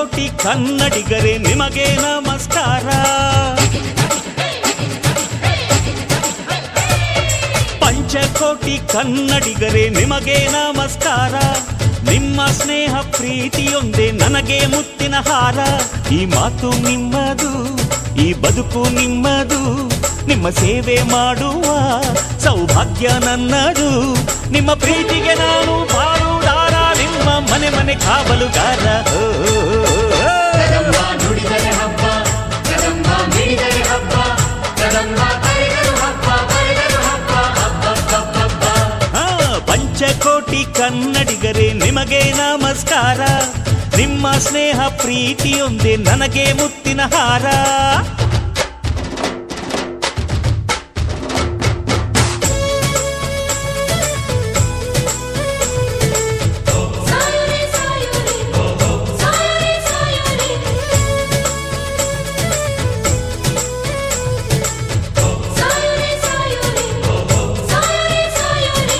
ಪಂಚಕೋಟಿ ಕನ್ನಡಿಗರೇ ನಿಮಗೆ ನಮಸ್ಕಾರ ಪಂಚಕೋಟಿ ಕನ್ನಡಿಗರೇ ನಿಮಗೆ ನಮಸ್ಕಾರ ನಿಮ್ಮ ಸ್ನೇಹ ಪ್ರೀತಿಯೊಂದೇ ನನಗೆ ಮುತ್ತಿನ ಹಾರ ಈ ಮಾತು ನಿಮ್ಮದು ಈ ಬದುಕು ನಿಮ್ಮದು ನಿಮ್ಮ ಸೇವೆ ಮಾಡುವ ಸೌಭಾಗ್ಯ ನನ್ನದು ನಿಮ್ಮ ಪ್ರೀತಿಗೆ ನಾನು ಪಾಲುದಾರ ನಿಮ್ಮ ಮನೆ ಮನೆ ಕಾವಲುಗಾರ ಓ, ಓ, ಓ, ಓ. ಕದಂಬ ನುಡಿದರೆ ಹಬ್ಬ ಕದಂಬ ಮಿಡಿದರೆ ಹಬ್ಬ ಕದಂಬ ಕರೆದರು ಹಬ್ಬ ಬರೆದರು ಹಬ್ಬ ಹಬ್ಬ ಆ, ಪಂಚಕೋಟಿ ಕನ್ನಡಿಗರೇ ನಿಮಗೆ ನಮಸ್ಕಾರ ನಿಮ್ಮ ಸ್ನೇಹ ಪ್ರೀತಿಯೊಂದೇ ನನಗೆ ಮುತ್ತಿನ ಹಾರ ಸಾಯೋರೆ ಸಾಯೋರೆ ಸಾಯೋರೆ ಸಾಯೋರೆ ಸಾಯೋರೆ ಸಾಯೋರೆ ಸಾಯೋರೆ ಸಾಯೋರೆ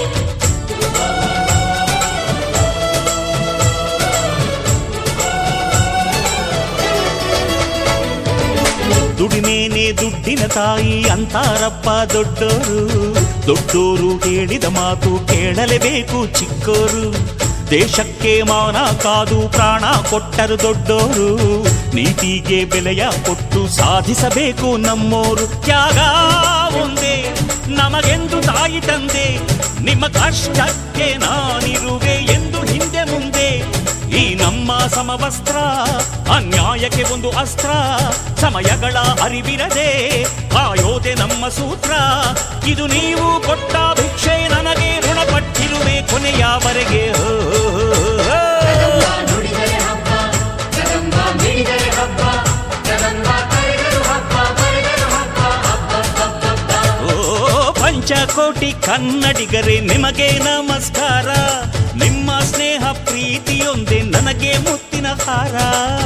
ದುಡಿಮೇನೆ ದುಡ್ಡಿನ ತಾಯಿ ಅಂತಾರಪ್ಪ ದೊಡ್ಡೋರು ದೊಡ್ಡೋರು ಹೇಳಿದ ಮಾತು ಕೇಳಲೇಬೇಕು ಚಿಕ್ಕೋರು ದೇಶಕ್ಕೆ ಮಾನ ಕಾದು ಪ್ರಾಣ ಕೊಟ್ಟರು ದೊಡ್ಡೋರು ನೀತಿಗೆ ಬೆಲೆಯ ಕೊಟ್ಟು ಸಾಧಿಸಬೇಕು ನಮ್ಮೋರು ತ್ಯಾಗ ಒಂದೇ ನಮಗೆಂದು ತಾಯಿ ತಂದೆ ನಿಮ್ಮ ಕಷ್ಟಕ್ಕೆ ನಾನಿರುವೆ ಎಂದು ಹಿಂದೆ ಮುಂದೆ ಈ ನಮ್ಮ ಸಮವಸ್ತ್ರ ಅನ್ಯಾಯಕ್ಕೆ ಒಂದು ಅಸ್ತ್ರ ಸಮಯಗಳ ಅರಿವಿರದೆ ಕಾಯೋದೆ ನಮ್ಮ ಸೂತ್ರ ಇದು ನೀವು ಕೊಟ್ಟ ಭಿಕ್ಷೆ ನನಗೆ ಋಣಪಟ್ಟಿರುವೆ ಕೊನೆಯವರೆಗೆ ಓ, ಓ, ಓ, ಕದಂಬ ನುಡಿದರೆ ಹಬ್ಬ ಕದಂಬ ಮಿಡಿದರೆ ಹಬ್ಬ ಕದಂಬ ಕರೆದರು ಹಬ್ಬ ಬರೆದರು ಹಬ್ಬ ಹಬ್ಬ ಓ ಪಂಚಕೋಟಿ ಕನ್ನಡಿಗರೇ ನಿಮಗೆ ನಮಸ್ಕಾರ ನಿಮ್ಮ ಸ್ನೇಹ ಪ್ರೀತಿಯೊಂದೇ ನನಗೆ ಮುತ್ತಿನ ಹಾರ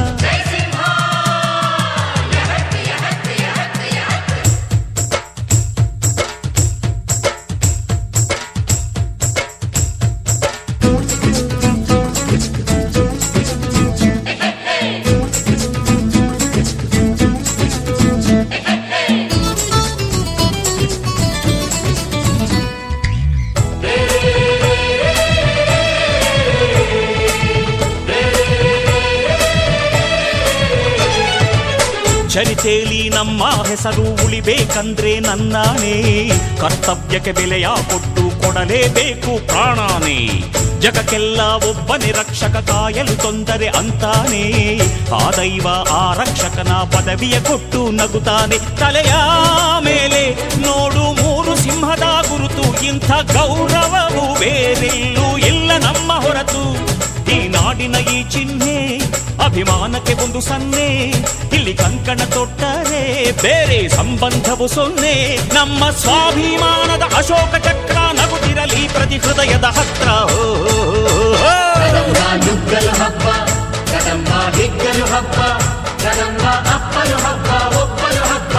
ಚರಿತೆಯಲ್ಲಿ ನಮ್ಮ ಹೆಸರು ಉಳಿಬೇಕಂದ್ರೆ ನನ್ನಾನೇ ಕರ್ತವ್ಯಕ್ಕೆ ಬೆಲೆಯ ಕೊಟ್ಟು ಕೊಡಲೇಬೇಕು ಪ್ರಾಣಾನೇ ಜಗಕ್ಕೆಲ್ಲ ಒಬ್ಬನೇ ರಕ್ಷಕ ಕಾಯಲು ತೊಂದರೆ ಅಂತಾನೆ ಆ ದೈವ ಆ ರಕ್ಷಕನ ಪದವಿಯ ಕೊಟ್ಟು ನಗುತ್ತಾನೆ ತಲೆಯ ಮೇಲೆ ನೋಡು ಮೂರು ಸಿಂಹದ ಗುರುತು ಇಂಥ ಗೌರವವು ಬೇರೆಲ್ಲೂ ಇಲ್ಲ ನಮ್ಮ ಹೊರತು ಈ ನಾಡಿನ ಈ ಚಿಹ್ನೆ ಅಭಿಮಾನಕ್ಕೆ ಒಂದು ಸನ್ನೆ ಇಲ್ಲಿ ಕಂಕಣ ತೊಟ್ಟರೆ ಬೇರೆ ಸಂಬಂಧವು ಸೊನ್ನೆ ನಮ್ಮ ಸ್ವಾಭಿಮಾನದ ಅಶೋಕ ಚಕ್ರ ನಗುತ್ತಿರಲಿ ಪ್ರತಿ ಹೃದಯದ ಹತ್ರ ಓ, ಓ, ಓ, ಓ. ಕದಂಬ ನುಗ್ಗಲು ಹಬ್ಬ ಕದಂಬ ಹಿಗ್ಗಲು ಹಬ್ಬ ಕದಂಬ ಅಪ್ಪಲು ಹಬ್ಬ ಒಪ್ಪಲು ಹಬ್ಬ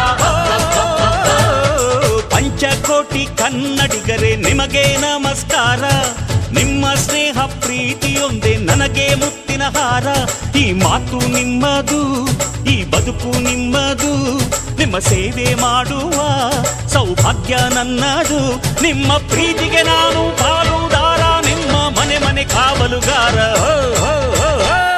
ಪಂಚಕೋಟಿ ಕನ್ನಡಿಗರೇ ನಿಮಗೆ ನಮಸ್ಕಾರ ನಿಮ್ಮ ಸ್ನೇಹ ಪ್ರೀತಿಯೊಂದೇ ನನಗೆ ಮುತ್ತಿನ ಹಾರ ಈ ಮಾತು ನಿಮ್ಮದು ಈ ಬದುಕು ನಿಮ್ಮದು ನಿಮ್ಮ ಸೇವೆ ಮಾಡುವ ಸೌಭಾಗ್ಯ ನನ್ನದು ನಿಮ್ಮ ಪ್ರೀತಿಗೆ ನಾನು ಪಾಲುದಾರ ನಿಮ್ಮ ಮನೆ ಮನೆ ಕಾವಲುಗಾರ ಹೋ, ಹೋ, ಹೋ, ಹೋ.